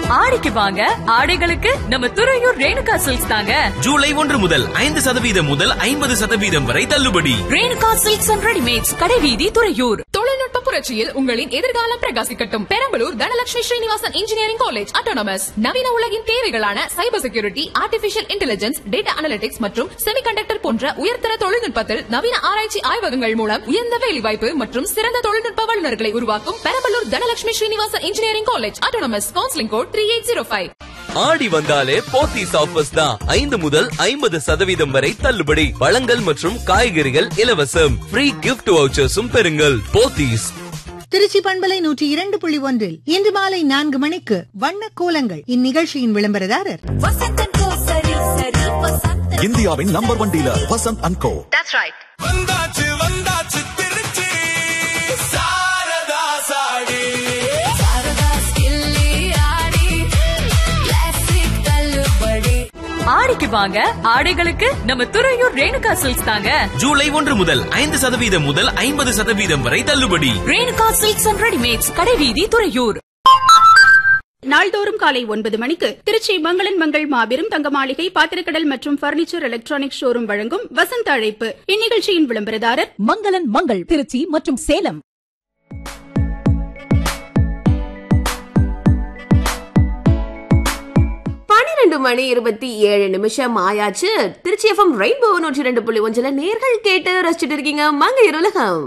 ஆடிக்கு வாங்க ஆடைகளுக்கு நம்ம துறையூர் ரேணுகா சில்க்ஸ் தாங்க ஜூலை ஒன்று முதல் ஐந்து சதவீதம் முதல் ஐம்பது சதவீதம் வரை தள்ளுபடி ரேணுகா சில்க்ஸ் அண்ட் ரெடிமேட்ஸ் கடைவீதி துறையூர் தொழில்நுட்ப புரட்சியில் உங்களின் எதிர்காலம் பிரகாசிக்கட்டும் Perambalur Dhanalakshmi Srinivasan engineering college autonomous நவீன உலகின் தேவைகளான cyber security artificial intelligence data analytics மற்றும் செமிகண்டக்டர் போன்ற உயர்தர தொழில்நுட்பத்தில் நவீன ஆராய்ச்சி ஆய்வகங்கள் மூலம் உயர்ந்த வேலைவாய்ப்பு மற்றும் சிறந்த தொழில்நுட்ப வல்லுநர்களை உருவாக்கும் Perambalur Dhanalakshmi Srinivasan engineering college autonomous counselling code three eight zero five ஆடி வந்தாலே போத்தீஸ் ஆஃபர்ஸ் தான் ஐந்து முதல் ஐம்பது சதவீதம் வரை தள்ளுபடி பழங்கள் மற்றும் காய்கறிகள் இலவசம் ஃப்ரீ கிஃப்ட் வவுச்சர்ஸும் பெறுங்கள் போத்தீஸ் திருச்சி பண்பலை நூற்றி இரண்டு புள்ளி ஒன்றில் இன்று மாலை நான்கு மணிக்கு வண்ண கோலங்கள் இந்நிகழ்ச்சியின் விளம்பரதாரர் இந்தியாவின் number one dealer Vasanth and co வந்தாச்சு வந்தாச்சு திருச்சி சாரதா சாடி ஆடிக்கு வாங்க ஆடைகளுக்கு நம்ம துறையூர் ரேணுகா சில்க்ஸ் தாங்க ஜூலை ஒன்று முதல் ஐந்து சதவீதம் முதல் ஐம்பது சதவீதம் வரை தள்ளுபடி ரேணுகா சில்க்ஸ் அண்ட் ரெடிமேட்ஸ் கடைவீதி துறையூர் நாள்தோறும் காலை ஒன்பது மணிக்கு திருச்சி மங்களன் மங்கள் மாபெரும் தங்க மாளிகை பாத்திரக்கடல் மற்றும் பர்னிச்சர் எலக்ட்ரானிக் ஷோரூம் வழங்கும் வசந்த அழைப்பு இந்நிகழ்ச்சியின் விளம்பரதாரர் மங்களன் மங்கள் திருச்சி மற்றும் சேலம் பன்னிரண்டு மணி இருபத்தி ஏழு நிமிஷம் ஆயாச்சு திருச்சி எஃப்எம் ரெயின்போ நூற்றி ரெண்டு புள்ளி ஒன்றுல நேர்கள் கேட்டு ரசிச்சுட்டு இருக்கீங்க மங்கையர் உலகம்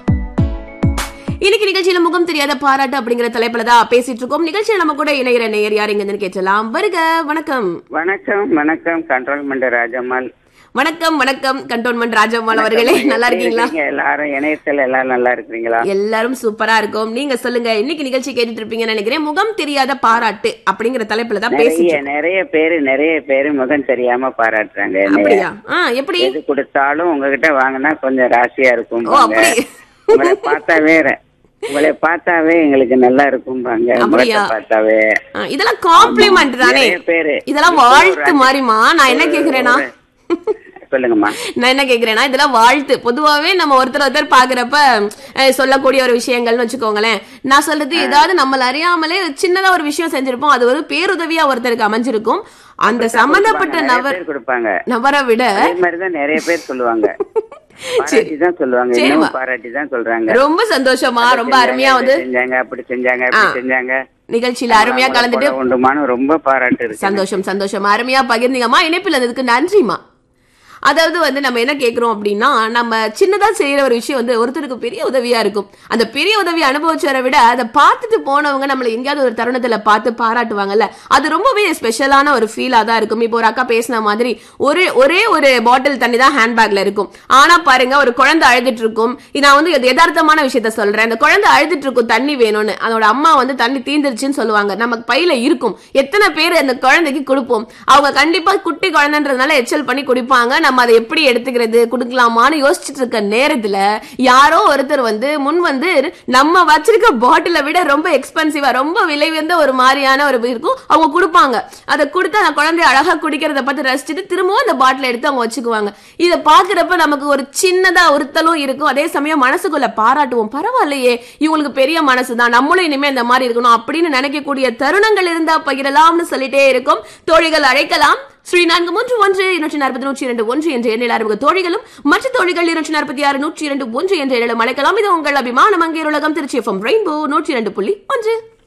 இன்னைக்கு நிகழ்ச்சியில முகம் தெரியாத பாராட்டு அப்படிங்கிற தலைப்புல தான் பேசிட்டு இருக்கோம் நிகழ்ச்சியில நம்ம கூட இணைகிற நேயர் யார் எங்கன்னு கேட்கலாம் வருக வணக்கம் வணக்கம் வணக்கம் கண்ட்ரோல்மெண்ட் ராஜம்மாள் வணக்கம் வணக்கம் கண்டோன்மெண்ட் ராஜம்மாள் அவர்களே நல்லா இருக்கீங்களா நீங்க எல்லாரும் இணையத்துல எல்லாரும் நல்லா இருக்கிறீங்களா எல்லாரும் சூப்பரா இருக்கும் நீங்க சொல்லுங்க இன்னைக்கு நிகழ்ச்சி கேட்டுட்டு இருப்பீங்கன்னு நினைக்கிறேன் முகம் தெரியாத பாராட்டு அப்படிங்கிற தலைப்புல தான் பேசிட்டு நிறைய இருக்கோம். நிறைய பேரு நிறைய பேரு முகம் தெரியாம பாராட்டுறாங்க என்னைய. அப்படியா ஆ எப்படி எது கொடுத்தாலும் உங்ககிட்ட வாங்கினா கொஞ்சம் ராசியா இருக்கும் ஓ அப்படி உங்களை பார்த்தாவே உங்களை பார்த்தாவே எங்களுக்கு நல்லா இருக்கும்பாங்க அப்படியா? முகத்தை பார்த்தாவே ஆ, இதெல்லாம் காம்ப்ளிமெண்ட் தானே நிறைய பேரு இதெல்லாம் வாழ்த்து மாதிரிமா நான் என்ன கேக்குறேன்னா சொல்லுங்கம்மா நான் என்ன கேக்குறேன்னா இதெல்லாம் வாழ்த்து பொதுவாவே நம்ம ஒருத்தர் ஒருத்தர் பாக்குறப்ப அஹ், சொல்லக்கூடிய ஒரு விஷயங்கள்னு வச்சுக்கோங்களேன் நான் சொல்றது ஏதாவது நம்மள அறியாமலே சின்னதா ஒரு விஷயம் செஞ்சிருப்போம் அது ஒரு பேருதவியா ஒருத்தருக்கு அமைஞ்சிருக்கும் அந்த சம்பந்தப்பட்ட நிறைய நபர் பேர் கொடுப்பாங்க நபரை விட அதே மாதிரிதான் நிறைய பேர் சொல்லுவாங்க பாராட்டி தான் சொல்லுவாங்க சரிம்மா. இன்னும் பாராட்டி தான் சொல்றாங்க ரொம்ப சந்தோஷமா ரொம்ப அருமையா வந்து இதை செஞ்சாங்க அப்படி செஞ்சாங்க அப்படி ஆ. செஞ்சாங்க நிகழ்ச்சியில அருமையா கலந்துட்டு உண்டுமான ரொம்ப பாராட்டு இருக்கு சந்தோஷம் சந்தோஷம் அருமையா பகிர்ந்தீங்கம்மா இணைப்பில் இருந்ததுக்கு நன்றிம்மா அதாவது வந்து நம்ம என்ன கேக்குறோம் அப்படின்னா நம்ம சின்னதா செய்யற ஒரு விஷயம் வந்து ஒருத்தருக்கு பெரிய உதவியா இருக்கும் அந்த பெரிய உதவி அனுபவிச்சவரை விட அதை பார்த்துட்டு போனவங்க நம்மள எங்கேயாவது ஒரு தருணத்துல பார்த்து பாராட்டுவாங்கல்ல அது ரொம்பவே ஸ்பெஷலான ஒரு ஃபீலா தான் இருக்கும் இப்போ ஒரு அக்கா பேசின மாதிரி ஒரே ஒரே ஒரு பாட்டில் தண்ணி தான் ஹேண்ட்பேக்ல இருக்கும் ஆனா பாருங்க ஒரு குழந்தை அழுதுட்டு இருக்கும் இது நான் வந்து இது யதார்த்தமான விஷயத்த சொல்றேன் அந்த குழந்தை அழுதுட்டு இருக்கும் தண்ணி வேணும்னு அதோட அம்மா வந்து தண்ணி தீந்துருச்சுன்னு சொல்லுவாங்க நமக்கு பையில இருக்கும் எத்தனை பேர் அந்த குழந்தைக்கு கொடுப்போம் அவங்க கண்டிப்பா குட்டி குழந்தைன்றதுனால எச்சல் பண்ணி குடிப்பாங்க நம்ம அதை எப்படி எடுத்துக்கிறது கொடுக்கலாமான்னு யோசிச்சுட்டு இருக்க நேரத்துல யாரோ ஒருத்தர் வந்து முன் வந்து நம்ம வச்சிருக்க பாட்டிலை விட ரொம்ப எக்ஸ்பென்சிவா ரொம்ப விலை உயர்ந்த ஒரு மாதிரியான ஒரு இது இருக்கும் அவங்க கொடுப்பாங்க அதை கொடுத்து அந்த குழந்தை அழகா குடிக்கிறத பார்த்து ரசிச்சுட்டு திரும்பவும் அந்த பாட்டிலை எடுத்து அவங்க வச்சுக்குவாங்க இதை பாக்குறப்ப நமக்கு ஒரு சின்னதா ஒருத்தலும் இருக்கும் அதே சமயம் மனசுக்குள்ள பாராட்டுவோம் பரவாயில்லையே இவங்களுக்கு பெரிய மனசுதான் நம்மளும் இனிமே இந்த மாதிரி இருக்கணும் அப்படின்னு நினைக்கக்கூடிய தருணங்கள் இருந்தா பகிரலாம்னு சொல்லிட்டே இருக்கும் தோழிகள் அழைக்கலாம் ஸ்ரீ நான்கு மூன்று ஒன்று இருநூற்றி நாற்பது நூற்றி இரண்டு ஒன்று என்ற எண்ணில் அறிமுக தோழிகளும் மற்ற தோழிகள் இருநூற்றி நாற்பத்தி ஆறு நூற்றி இரண்டு ஒன்று என்ற எண்ணிலும் அழைக்கலாம் இது உங்கள் அபிமான மங்கையர் உலகம் திருச்சி எஃப்எம் ரெயின்போ நூற்றி இரண்டு புள்ளி ஒன்று